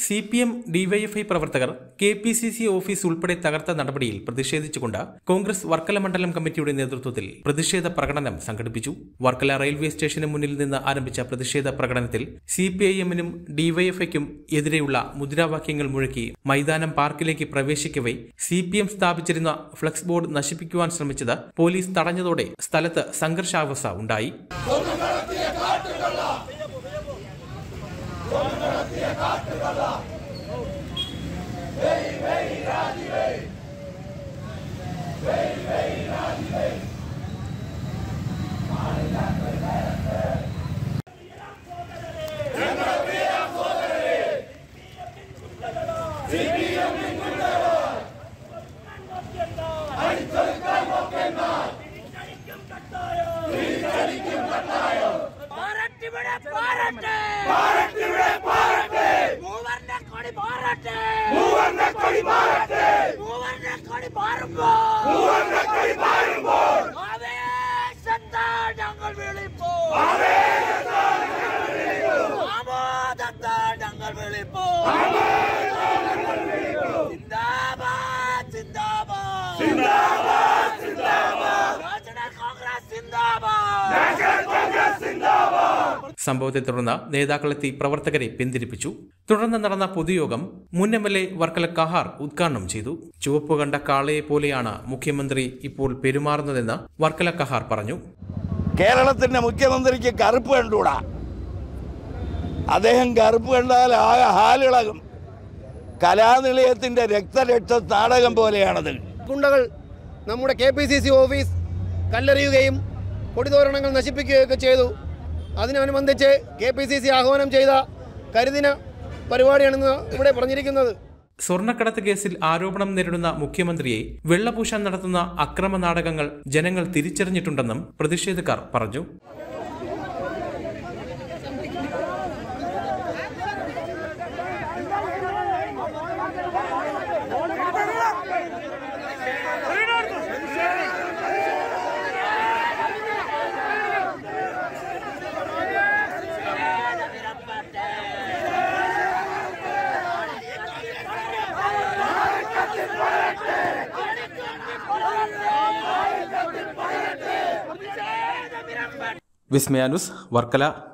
C P M DYFI പ്രവർത്തകർ K P C C office ഉൾപ്പെടെ തകർത്ത നടപടിയിൽ പ്രതിഷേധിച്ചുകൊണ്ട് കോൺഗ്രസ് വർക്കല മണ്ഡലം കമ്മിറ്റിയുടെ നേതൃത്വത്തിൽ പ്രതിഷേധ പ്രകടനം സംഘടിപ്പിച്ചു വർക്കല റെയിൽവേ സ്റ്റേഷന് മുന്നിൽ നിന്ന് ആരംഭിച്ച പ്രതിഷേധ പ്രകടനത്തിൽ സി പി ഐ എമ്മിനും ഡിവൈഎഫ്ഐക്കും എതിരെയുള്ള മുദ്രാവാക്യങ്ങൾ മുഴക്കി മൈതാനം പാർക്കിലേക്ക് പ്രവേശിക്കവേ സി പി എം സ്ഥാപിച്ചിരുന്ന ഫ്ലക്സ് ബോർഡ് നശിപ്പിക്കുവാൻ ശ്രമിച്ചത് പോലീസ് തടഞ്ഞതോടെ സ്ഥലത്ത് സംഘർഷാവസ്ഥ ഉണ്ടായി പാറട്ടി ഇവിടെ പാറട്ടെ പാറട്ടി ഇവിടെ പാറട്ടെ മൂവർണ്ണ കൊടി പാറട്ടെ മൂവർണ്ണ കൊടി പാറട്ടെ മൂവർണ്ണ കൊടി പാറുമ്പോൾ മൂവർണ്ണ കൊടി പാറുമ്പോൾ ആവേശത്താൽ ഞങ്ങൾ വിളിപ്പോ ആവേശത്താൽ ഞങ്ങൾ വിളിപ്പോ ആമോദത്താൽ ഞങ്ങൾ വിളിപ്പോ സിന്ദാബാദ് സിന്ദാബാദ് സിന്ദാബാദ് സിന്ദാബാദ് നാഷണൽ കോൺഗ്രസ് സിന്ദാബാദ് സംഭവത്തെ തുടർന്ന് നേതാക്കളെത്തി പ്രവർത്തകരെ പിന്തിരിപ്പിച്ചു തുടർന്ന് നടന്ന പൊതുയോഗം മുൻ M L A Varkala Kahar ഉദ്ഘാടനം ചെയ്തു ചുവപ്പ് കണ്ട കാളയെ പോലെയാണ് മുഖ്യമന്ത്രി ഇപ്പോൾ പെരുമാറുന്നതെന്ന് വർക്കല കഹാർ പറഞ്ഞു കേരളത്തിന്റെ മുഖ്യമന്ത്രിക്ക് കറുപ്പ് കണ്ടൂടാ അദ്ദേഹം കറുപ്പ് കണ്ടാൽ ആകെ ഹാലിളകും കലാനിലയത്തിന്റെ രക്തരക്ഷ നാടകം പോലെയാണത് ഗുണ്ടകൾ നമ്മുടെ K P C C office കല്ലെറിയുകയും കൊടിതോരണങ്ങൾ നശിപ്പിക്കുകയൊക്കെ ചെയ്തു അതിനനുബന്ധിച്ച് കെ പി സി സി ആഹ്വാനം ചെയ്ത കരുദിന പരിപാടിയാണെന്ന് ഇവിടെ പറഞ്ഞിരിക്കുന്നത് സ്വർണ്ണക്കടത്ത് കേസിൽ ആരോപണം നേരിടുന്ന മുഖ്യമന്ത്രിയെ വെള്ളപൂശാൻ നടത്തുന്ന അക്രമ നാടകങ്ങൾ ജനങ്ങൾ തിരിച്ചറിഞ്ഞിട്ടുണ്ടെന്നും പ്രതിഷേധക്കാർ പറഞ്ഞു വിസ്മയാനുസ് വർക്കല